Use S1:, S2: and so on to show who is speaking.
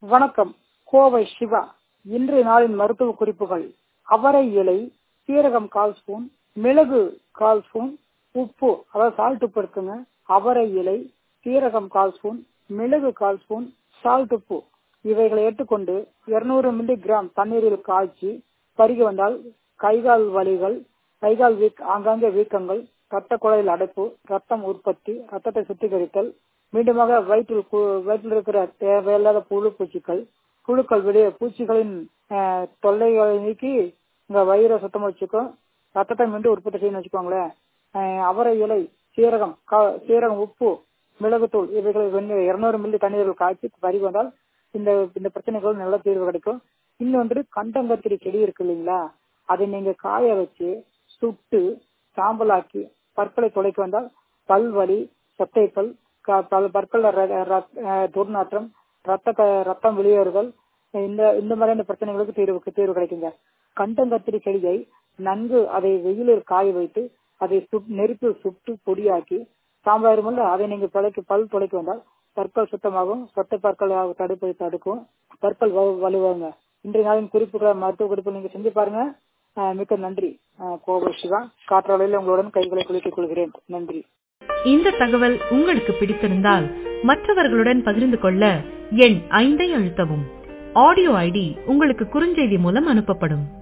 S1: வணக்கம் கோவை சிவா இன்றைய நாளின் மருத்துவ குறிப்புகள் அவரை இலை சீரகம் கால் ஸ்பூன் மிளகு கால் ஸ்பூன் உப்பு அதாவது சால்ட் உப்பு இருக்குங்க அவரை இலை சீரகம் கால் ஸ்பூன் மிளகு கால் ஸ்பூன் சால்ட் உப்பு இவைகளை ஏற்றுக்கொண்டு இருநூறு மில்லி கிராம் தண்ணீரில் காய்ச்சி பருகி வந்தால் கைகால் வலிகள் கைகால் வீக் ஆங்காங்கே வீக்கங்கள் ரத்த குழாயில் அடைப்பு ரத்தம் உற்பத்தி ரத்தத்தை சுத்திகரித்தல் மீண்டுமாக வயிற்றில் வயிற்றில் இருக்கிற தேவையில்லாத புழு பூச்சிகள் புழுக்கள் வெளியே பூச்சிகளின் தொல்லைகளை நீக்கி இங்க வயிறை சுத்தமா வச்சுக்கும் ரத்தத்தை மீண்டும் உற்பத்தி செய்யணும் வச்சுக்கோங்களேன் அவரை இலை சீரகம் சீரகம் உப்பு மிளகுத்தூள் இவைகளை இருநூறு மில்லி தண்ணீரில் காய்ச்சி பருகி வந்தால் இந்த இந்த பிரச்சனைகள் நல்ல தீர்வு கிடைக்கும் இன்னொன்று கண்டங்கத்திரி செடி இருக்கு இல்லைங்களா அதை நீங்க காய வச்சு சுட்டு சாம்பலாக்கி பற்களை துளைக்க வந்தால் பல்வலி சொத்தைப்பல் பற்கள் துர்நாற்றம் ரத்த ரத்தம் வெளியேறுதல் இந்த இந்த மாதிரியான பிரச்சனைகளுக்கு தீர்வு தீர்வு கிடைக்குங்க கண்டங்கத்திரி செடியை நன்கு அதை வெயிலில் காய வைத்து அதை நெருப்பில் சுட்டு பொடியாக்கி சாம்பார் அதை நீங்க தொலைக்கு பல் தொலைக்கு வந்தால் பற்கள் சுத்தமாகும் சொத்தை பற்கள் தடுப்பதை தடுக்கும் பற்கள் வலுவாங்க இன்றைய நாளின் குறிப்புகளை மருத்துவ குறிப்பு நீங்க செஞ்சு பாருங்க மிக்க நன்றி கோவை சிவா காற்றாலையில் உங்களுடன் கைகளை குலுக்கிக் கொள்கிறேன் நன்றி
S2: இந்த தகவல் உங்களுக்கு பிடித்திருந்தால் மற்றவர்களுடன் பகிர்ந்து கொள்ள எண் ஐந்தை அழுத்தவும் ஆடியோ ஐடி உங்களுக்கு குறுஞ்செய்தி மூலம் அனுப்பப்படும்